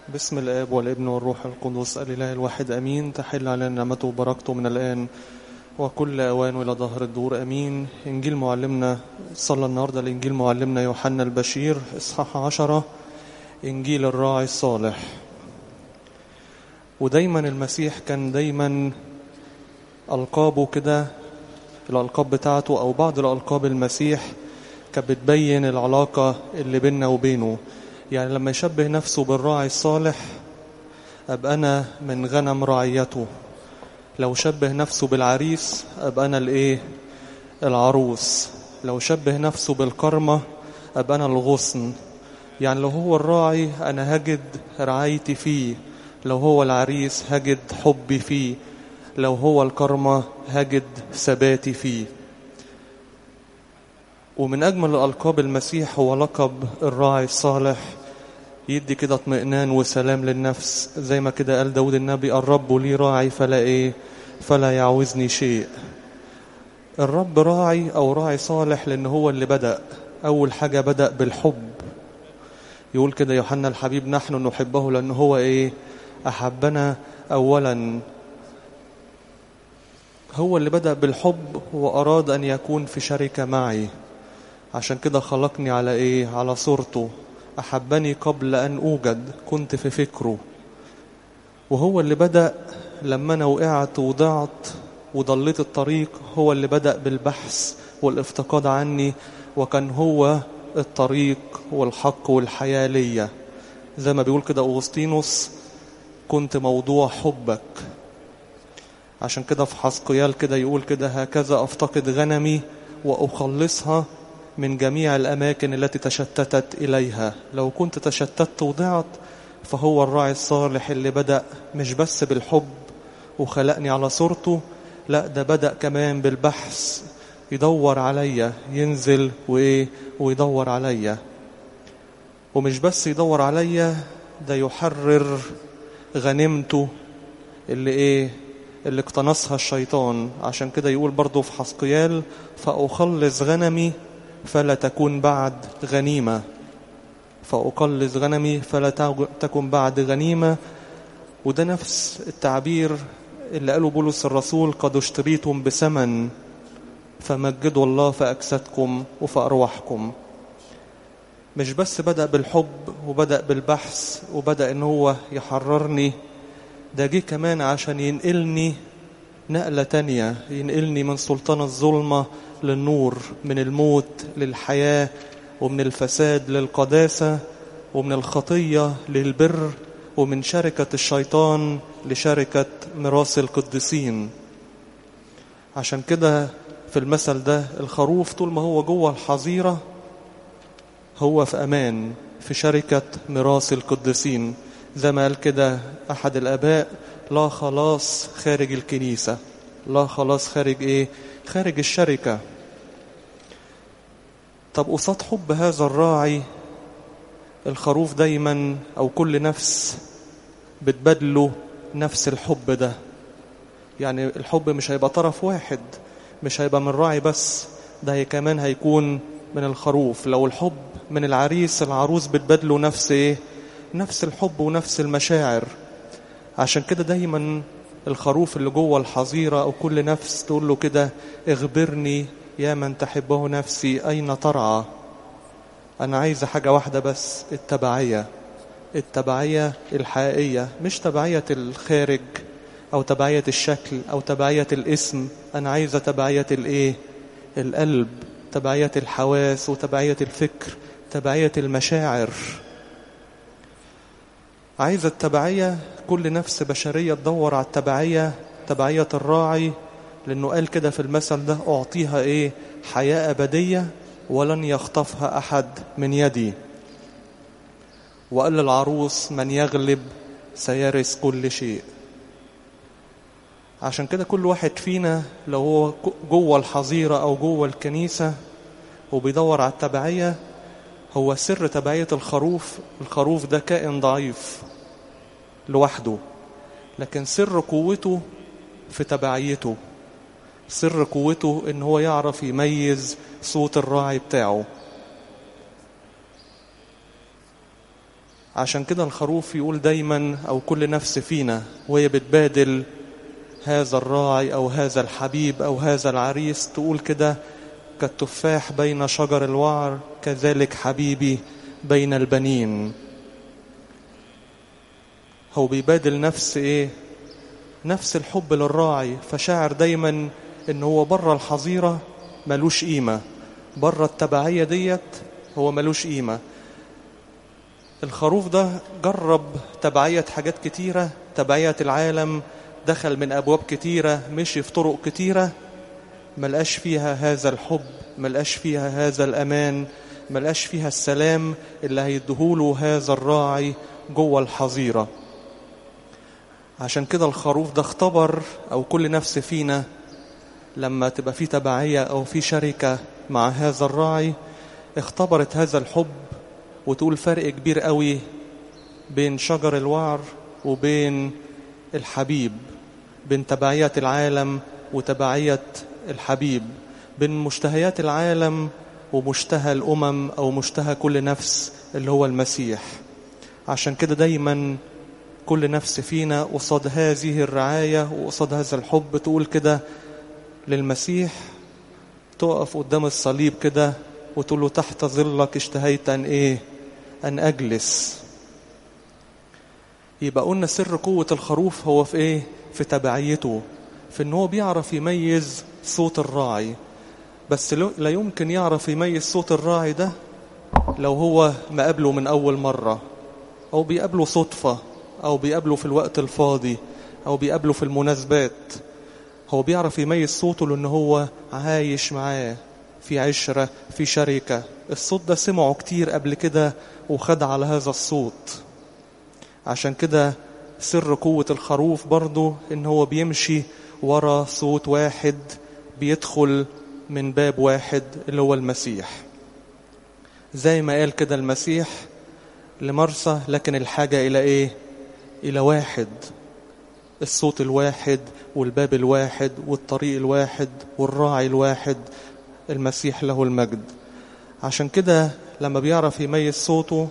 باسم الآب والابن والروح القدس الإله الواحد أمين تحل علينا نعمته وبركته من الآن وكل أوان إلى ظهر الدور أمين إنجيل معلمنا صلى النهاردة الإنجيل معلمنا يوحنا البشير إصحاح عشرة إنجيل الراعي الصالح ودايما المسيح كان دايما ألقابه كده الألقاب بتاعته أو بعض الألقاب المسيح كانت بتبين العلاقة اللي بيننا وبينه يعني لما يشبه نفسه بالراعي الصالح أبقى أنا من غنم رعيته لو شبه نفسه بالعريس أبقى أنا الإيه العروس لو شبه نفسه بالكرمة أبقى أنا الغصن يعني لو هو الراعي أنا هجد رعايتي فيه لو هو العريس هجد حبي فيه لو هو الكرمة هجد ثباتي فيه ومن أجمل ألقاب المسيح هو لقب الراعي الصالح يدي كده اطمئنان وسلام للنفس زي ما كده قال داود النبي الرب لي راعي فلا إيه فلا يعوزني شيء الرب راعي أو راعي صالح لأن هو اللي بدأ أول حاجة بدأ بالحب يقول كده يوحنا الحبيب نحن نحبه لأنه هو إيه أحبنا أولا هو اللي بدأ بالحب وأراد أن يكون في شركة معي عشان كده خلقني على إيه على صورته أحبني قبل أن أوجد كنت في فكره وهو اللي بدأ لما أنا وقعت وضعت وضليت الطريق هو اللي بدأ بالبحث والافتقاد عني وكان هو الطريق والحق والحياة ليا زي ما بيقول كده أغسطينوس كنت موضوع حبك عشان كده في حسقيال كده يقول كده هكذا أفتقد غنمي وأخلصها من جميع الأماكن التي تشتتت إليها لو كنت تشتت وضعت فهو الراعي الصالح اللي بدأ مش بس بالحب وخلقني على صورته لا ده بدأ كمان بالبحث يدور عليا ينزل وإيه ويدور عليا ومش بس يدور عليا ده يحرر غنيمته اللي إيه اللي اقتنصها الشيطان عشان كده يقول برضه في حسقيال فأخلص غنمي فلا تكون بعد غنيمة فأقلص غنمي فلا تكن بعد غنيمة وده نفس التعبير اللي قاله بولس الرسول قد اشتريتم بثمن فمجدوا الله في أجسادكم وفي أرواحكم مش بس بدأ بالحب وبدأ بالبحث وبدأ إن هو يحررني ده جه كمان عشان ينقلني نقلة تانية ينقلني من سلطان الظلمة للنور من الموت للحياة ومن الفساد للقداسة ومن الخطية للبر ومن شركة الشيطان لشركة ميراث القديسين عشان كده في المثل ده الخروف طول ما هو جوه الحظيرة هو في أمان في شركة ميراث القديسين زي ما قال كده أحد الآباء لا خلاص خارج الكنيسة لا خلاص خارج إيه خارج الشركة طب قصاد حب هذا الراعي الخروف دايما أو كل نفس بتبادله نفس الحب ده يعني الحب مش هيبقى طرف واحد مش هيبقى من راعي بس ده كمان هيكون من الخروف لو الحب من العريس العروس بتبادله نفس ايه نفس الحب ونفس المشاعر عشان كده دايما الخروف اللي جوه الحظيرة أو كل نفس تقول له كده اخبرني يا من تحبه نفسي أين ترعى أنا عايزة حاجة واحدة بس التبعية التبعية الحقيقية مش تبعية الخارج أو تبعية الشكل أو تبعية الاسم أنا عايزة تبعية الإيه القلب تبعية الحواس وتبعية الفكر تبعية المشاعر عايزة التبعية كل نفس بشرية تدور على التبعية تبعية الراعي لأنه قال كده في المثل ده أعطيها إيه حياة أبدية ولن يخطفها أحد من يدي وقال للعروس من يغلب سيرث كل شيء عشان كده كل واحد فينا لو هو جوه الحظيرة أو جوه الكنيسة وبيدور على التبعية هو سر تبعية الخروف الخروف ده كائن ضعيف لوحده لكن سر قوته في تبعيته سر قوته ان هو يعرف يميز صوت الراعي بتاعه عشان كده الخروف يقول دايما أو كل نفس فينا وهي بتبادل هذا الراعي أو هذا الحبيب أو هذا العريس تقول كده كالتفاح بين شجر الوعر كذلك حبيبي بين البنين هو بيبادل نفس ايه نفس الحب للراعي فشاعر دايما ان هو بره الحظيرة ملوش قيمة بره التبعية ديت هو ملوش قيمة الخروف ده جرب تبعية حاجات كتيرة تبعية العالم دخل من أبواب كتيرة مشي في طرق كتيرة ملقاش فيها هذا الحب ملقاش فيها هذا الأمان ملقاش فيها السلام اللي هيدهوله هذا الراعي جوه الحظيرة عشان كده الخروف ده اختبر أو كل نفس فينا لما تبقى في تبعية أو في شركة مع هذا الراعي اختبرت هذا الحب وتقول فرق كبير قوي بين شجر الوعر وبين الحبيب بين تبعية العالم وتبعية الحبيب بين مشتهيات العالم ومشتهى الأمم أو مشتهى كل نفس اللي هو المسيح عشان كده دايما كل نفس فينا قصاد هذه الرعاية وقصاد هذا الحب تقول كده للمسيح تقف قدام الصليب كده وتقول له تحت ظلك اشتهيت أن إيه أن أجلس يبقى قلنا سر قوة الخروف هو في إيه في تبعيته في إن هو بيعرف يميز صوت الراعي بس لا يمكن يعرف يميز صوت الراعي ده لو هو ما قابله من أول مرة أو بيقابله صدفة أو بيقابله في الوقت الفاضي أو بيقابله في المناسبات هو بيعرف يميز صوته لأن هو عايش معاه في عشرة في شركة الصوت ده سمعه كتير قبل كده وخد على هذا الصوت عشان كده سر قوة الخروف برضو إن هو بيمشي ورا صوت واحد بيدخل من باب واحد اللي هو المسيح زي ما قال كده المسيح لمرسى لكن الحاجة إلى إيه إلى واحد الصوت الواحد والباب الواحد والطريق الواحد والراعي الواحد المسيح له المجد عشان كده لما بيعرف يميز صوته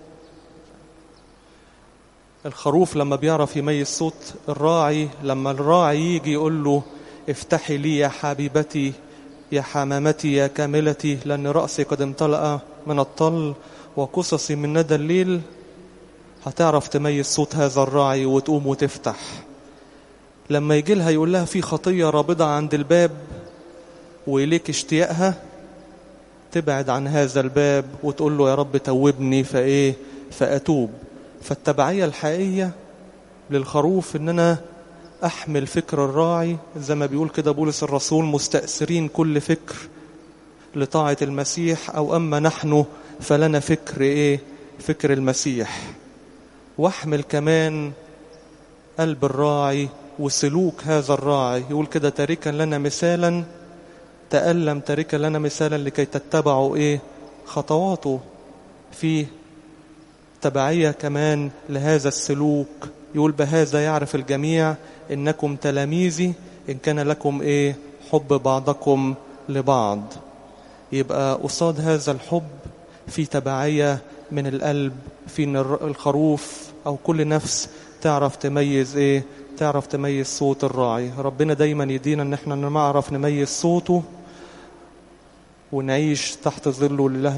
الخروف لما بيعرف يميز صوت الراعي لما الراعي يجي يقول له افتحي لي يا حبيبتي يا حمامتي يا كاملتي لأن رأسي قد امتلأ من الطل وقصصي من ندى الليل هتعرف تميز صوت هذا الراعي وتقوم وتفتح لما يجي لها يقول لها في خطية رابضة عند الباب وإليك اشتياقها تبعد عن هذا الباب وتقول له يا رب توبني فإيه فأتوب فالتبعية الحقيقية للخروف إن أنا أحمل فكر الراعي زي ما بيقول كده بولس الرسول مستأثرين كل فكر لطاعة المسيح أو أما نحن فلنا فكر إيه فكر المسيح واحمل كمان قلب الراعي وسلوك هذا الراعي يقول كده تاركا لنا مثالا تألم تاركا لنا مثالا لكي تتبعوا إيه خطواته في تبعية كمان لهذا السلوك يقول بهذا يعرف الجميع إنكم تلاميذي إن كان لكم إيه حب بعضكم لبعض يبقى قصاد هذا الحب في تبعية من القلب في إن الخروف أو كل نفس تعرف تميز إيه تعرف تميز صوت الراعي ربنا دايما يدينا إن احنا نعرف نميز صوته ونعيش تحت ظله لله